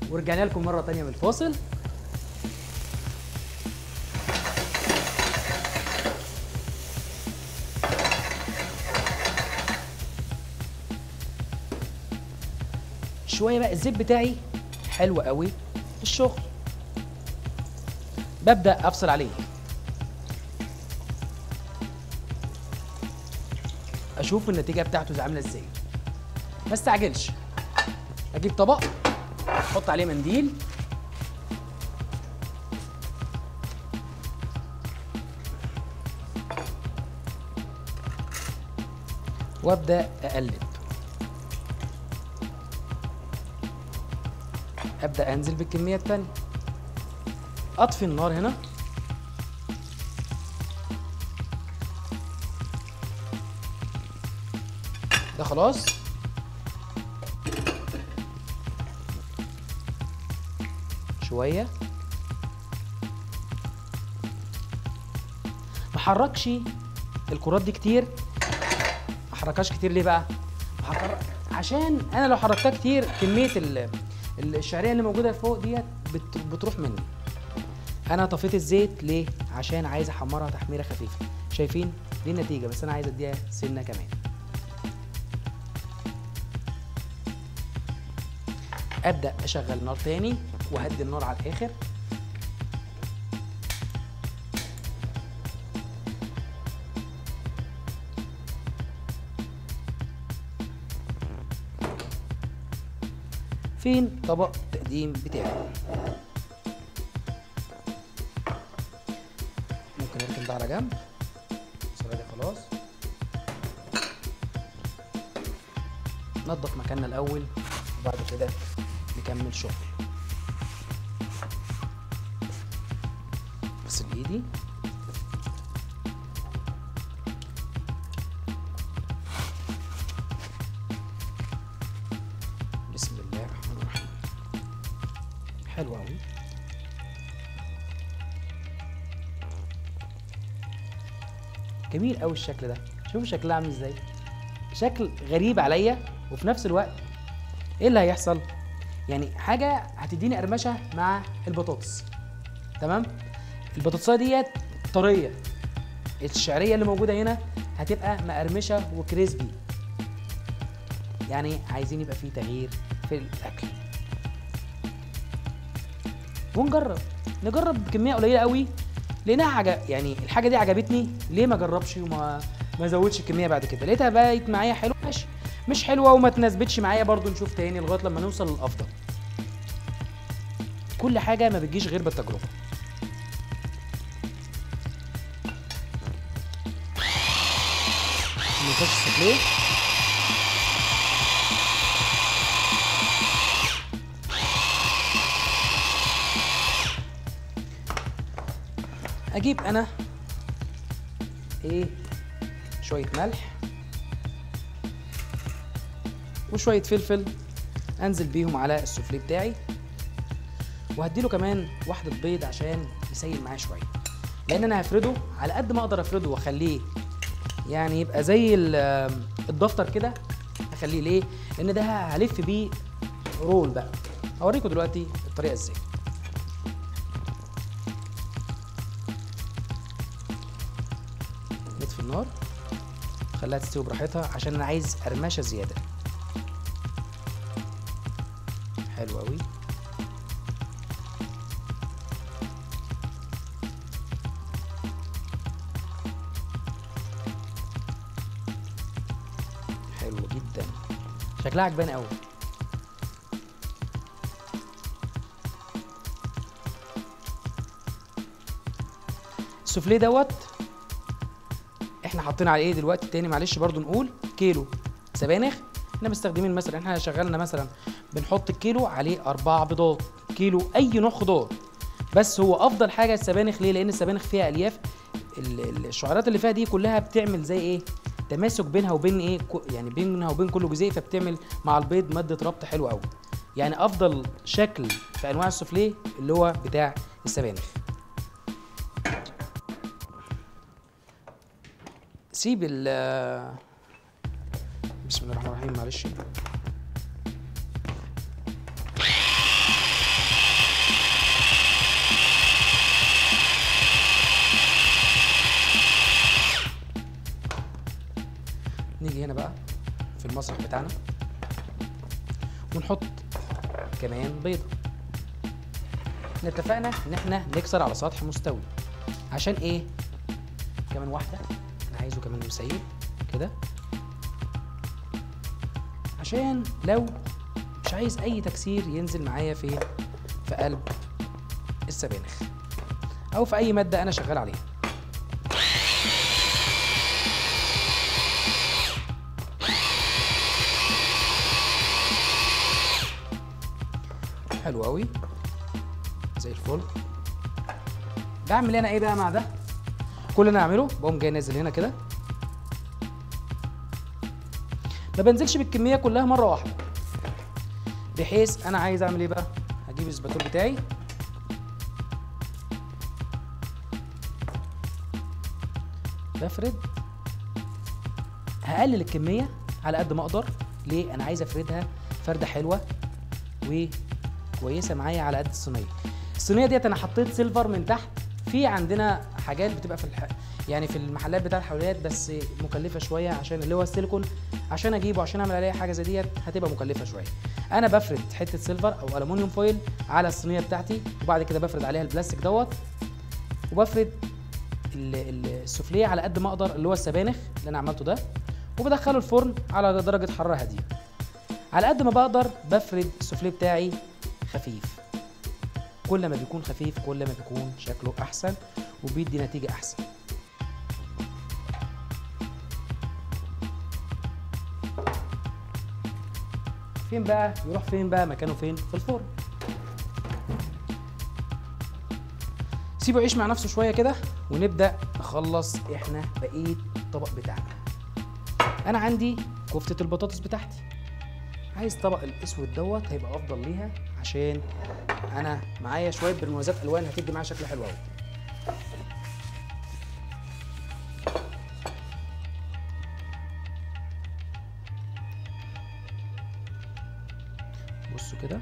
ورجعنا لكم مره تانية من الفاصل شويه بقى الزيت بتاعي حلو قوي في الشغل ببدا افصل عليه اشوف النتيجه بتاعته عامله ازاي ما استعجلش اجيب طبق احط عليه منديل وابدا اقلب ابدا انزل بالكميه التانية اطفي النار هنا ده خلاص شويه ما حركش الكرات دي كتير ما حركهاش كتير ليه بقى حرك... عشان انا لو حركتها كتير كميه ال... الشعريه اللي موجوده فوق ديت بت... بتروح مني انا طفيت الزيت ليه عشان عايز احمرها تحميره خفيفه شايفين دي النتيجه بس انا عايز اديها سنه كمان ابدا اشغل نار تاني وهدي النار على الاخر فين طبق التقديم بتاعي ممكن نركن ده على جنب الصلاة دي خلاص نضف مكاننا الاول وبعد كده نكمل شغل اغسل ايدي بسم الله الرحمن الرحيم حلو قوي جميل قوي الشكل ده شوفوا شكلها عامل ازاي شكل غريب عليا وفي نفس الوقت ايه اللي هيحصل يعني حاجه هتديني قرمشه مع البطاطس تمام البطاطسايه ديت طريه الشعريه اللي موجوده هنا هتبقى مقرمشه وكريسبي يعني عايزين يبقى فيه تغيير في الاكل ونجرب نجرب بكميه قليله قوي لانها حاجه يعني الحاجه دي عجبتني ليه ما اجربش وما ما ازودش الكميه بعد كده لقيتها بقت معايا حلوه ماشي مش حلوه وما تناسبتش معايا برضو نشوف تاني لغايه لما نوصل للافضل كل حاجه ما بتجيش غير بالتجربه نخش السفليه اجيب انا ايه شويه ملح وشويه فلفل انزل بيهم على السوفليه بتاعي وهديله كمان واحده بيض عشان يسيل معايا شويه لان انا هفرده على قد ما اقدر افرده واخليه يعني يبقى زي ال- الدفتر كده اخليه ليه لان ده هلف بيه رول بقى هوريكم دلوقتي الطريقه ازاي نطفي النار خليها تستوي براحتها عشان انا عايز قرمشه زياده حلو قوي حلو جدا شكلها عجباني قوي السوفليه دوت احنا حاطين على ايه دلوقتي تاني معلش برضو نقول كيلو سبانخ احنا مستخدمين مثلا احنا شغلنا مثلا بنحط الكيلو عليه اربع بيضات كيلو اي نوع خضار بس هو افضل حاجه السبانخ ليه لان السبانخ فيها الياف ال- ال- الشعيرات اللي فيها دي كلها بتعمل زي ايه تماسك بينها وبين ايه كو- يعني بينها وبين كل جزيء فبتعمل مع البيض ماده ربط حلو قوي يعني افضل شكل في انواع السوفليه اللي هو بتاع السبانخ سيب ال بسم الله الرحمن الرحيم معلش بتاعنا ونحط كمان بيضه احنا اتفقنا ان احنا نكسر على سطح مستوي عشان ايه كمان واحده انا عايزه كمان مسيل كده عشان لو مش عايز اي تكسير ينزل معايا في في قلب السبانخ او في اي ماده انا شغال عليها حلو قوي زي الفل بعمل انا ايه بقى مع ده كل اللي انا اعمله بقوم جاي نازل هنا كده ما بنزلش بالكميه كلها مره واحده بحيث انا عايز اعمل ايه بقى هجيب السباتول بتاعي بفرد هقلل الكميه على قد ما اقدر ليه انا عايز افردها فرده حلوه وكويسه معايا على قد الصينيه الصينيه ديت انا حطيت سيلفر من تحت في عندنا حاجات بتبقى في الح... يعني في المحلات بتاع الحلويات بس مكلفه شويه عشان اللي هو السيليكون عشان اجيبه عشان اعمل عليه حاجه زي ديت هتبقى مكلفه شويه انا بفرد حته سيلفر او الومنيوم فويل على الصينيه بتاعتي وبعد كده بفرد عليها البلاستيك دوت وبفرد ال- ال- السفليه على قد ما اقدر اللي هو السبانخ اللي انا عملته ده وبدخله الفرن على درجه حراره هاديه على قد ما بقدر بفرد السفليه بتاعي خفيف كل ما بيكون خفيف كل ما بيكون شكله احسن وبيدي نتيجه احسن فين بقى يروح فين بقى مكانه فين في الفرن سيبه يعيش مع نفسه شويه كده ونبدا نخلص احنا بقيه الطبق بتاعنا انا عندي كفته البطاطس بتاعتي عايز طبق الاسود دوت هيبقى افضل ليها عشان انا معايا شويه برموزات الوان هتدي معايا شكل حلو قوي بصوا كده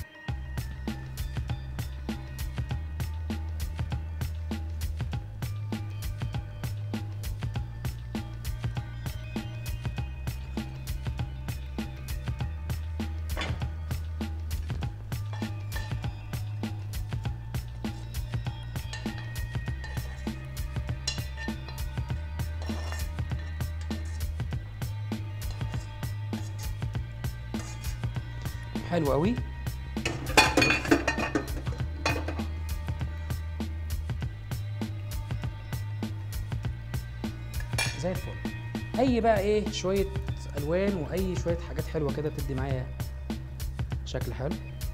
حلو قوي زي الفل اي بقى ايه شويه الوان واي شويه حاجات حلوه كده تدي معايا شكل حلو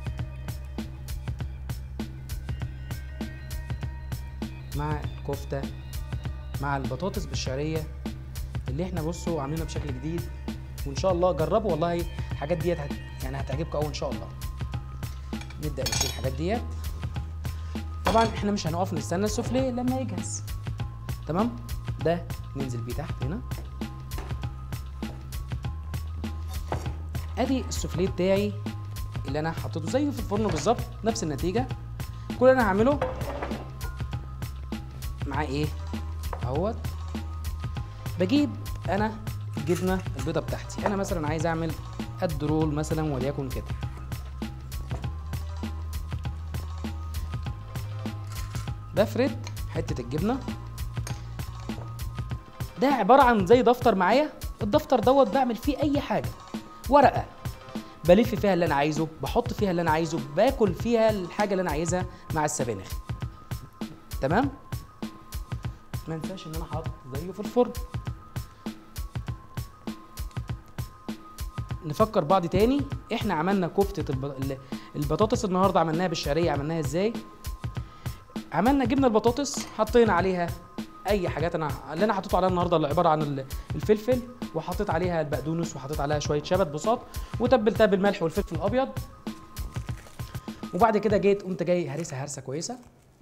مع الكفته مع البطاطس بالشعريه اللي احنا بصوا عاملينها بشكل جديد وان شاء الله جربوا والله الحاجات ديت هت يعني هتعجبكم قوي ان شاء الله نبدا نشيل الحاجات ديت طبعا احنا مش هنقف نستنى السوفليه لما يجهز تمام ده ننزل بيه تحت هنا ادي السوفليه بتاعي اللي انا حطيته زيه في الفرن بالظبط نفس النتيجه كل اللي انا هعمله معاه ايه اهوت بجيب انا الجبنه البيضه بتاعتي انا مثلا عايز اعمل قد رول مثلا وليكن كده بفرد حته الجبنه ده عباره عن زي دفتر معايا الدفتر دوت بعمل فيه اي حاجه ورقه بلف فيها اللي انا عايزه بحط فيها اللي انا عايزه باكل فيها الحاجه اللي انا عايزها مع السبانخ تمام ما انساش ان انا حاطط زيه في الفرن نفكر بعض تاني احنا عملنا كفتة الب... ال- البطاطس النهارده عملناها بالشعرية عملناها ازاي عملنا جبنا البطاطس حطينا عليها اي حاجات انا اللي انا حطيته عليها النهارده اللي عباره عن ال- الفلفل وحطيت عليها البقدونس وحطيت عليها شويه شبت بساط وتبلتها بالملح والفلفل الابيض وبعد كده جيت قمت جاي هرسها هرسه كويسه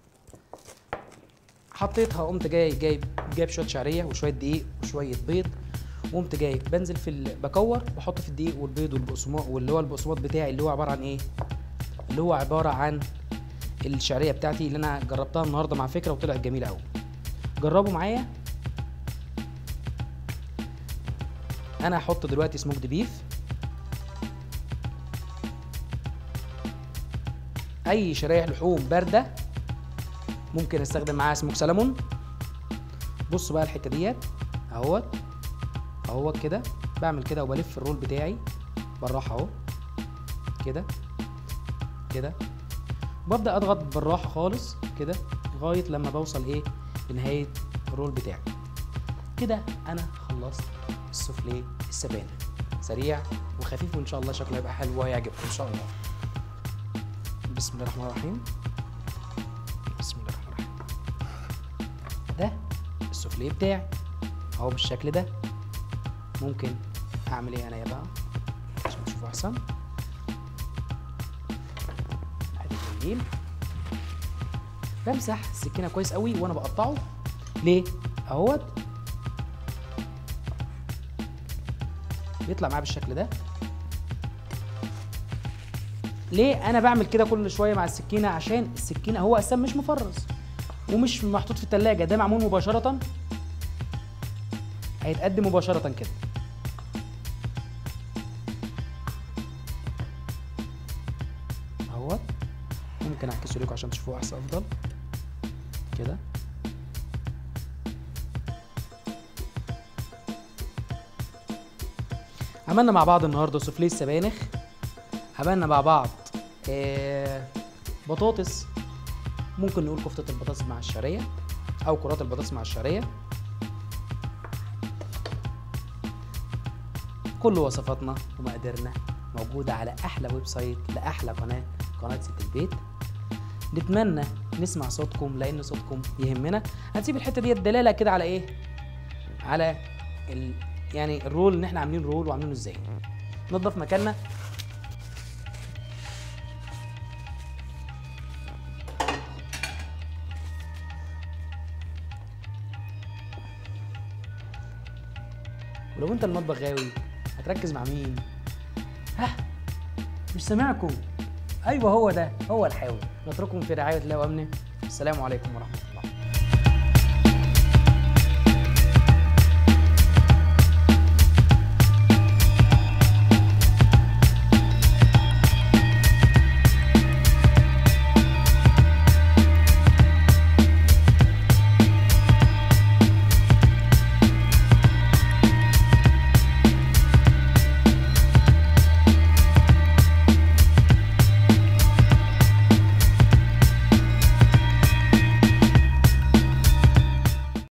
حطيتها قمت جاي جايب جايب شويه شعريه وشويه دقيق وشويه بيض وقمت جاي بنزل في ال... بكور بحط في الدقيق والبيض والبقسماط واللي هو البقسماط بتاعي اللي هو عباره عن ايه اللي هو عباره عن الشعريه بتاعتي اللي انا جربتها النهارده مع فكره وطلعت جميله قوي جربوا معايا انا هحط دلوقتي سموكد بيف اي شرايح لحوم بارده ممكن استخدم معاها سموك سلمون بصوا بقى الحته ديت اهوت اهوت كده بعمل كده وبلف الرول بتاعي بالراحه اهو كده كده وببدا اضغط بالراحه خالص كده لغايه لما بوصل ايه لنهايه الرول بتاعي كده انا خلصت السوفليه السبانخ سريع وخفيف وان شاء الله شكله هيبقى حلو وهيعجبكم ان شاء الله بسم الله الرحمن الرحيم بسم الله الرحمن الرحيم ده السوفليه بتاعي اهو بالشكل ده ممكن اعمل ايه انا يا بقى عشان تشوفوا احسن ادي جميل بمسح السكينه كويس قوي وانا بقطعه ليه اهوت بيطلع معاه بالشكل ده ليه انا بعمل كده كل شويه مع السكينه عشان السكينه هو اساسا مش مفرز ومش محطوط في التلاجة ده معمول مباشره هيتقدم مباشره كده اهوت ممكن اعكسه لكم عشان تشوفوه احسن افضل كده عملنا مع بعض النهارده سوفليه السبانخ عملنا مع بعض آه بطاطس ممكن نقول كفتة البطاطس مع الشعرية أو كرات البطاطس مع الشعرية كل وصفاتنا ومقاديرنا موجودة على أحلى ويب سايت لأحلى قناة قناة ست البيت نتمنى نسمع صوتكم لأن صوتكم يهمنا هنسيب الحتة دي دلالة كده على إيه؟ على ال... يعني الرول إن إحنا عاملين رول وعاملينه إزاي نضف مكاننا ولو انت المطبخ غاوي هتركز مع مين ها مش سامعكم ايوه هو ده هو الحاوي نترككم في رعايه الله وامنه السلام عليكم ورحمه الله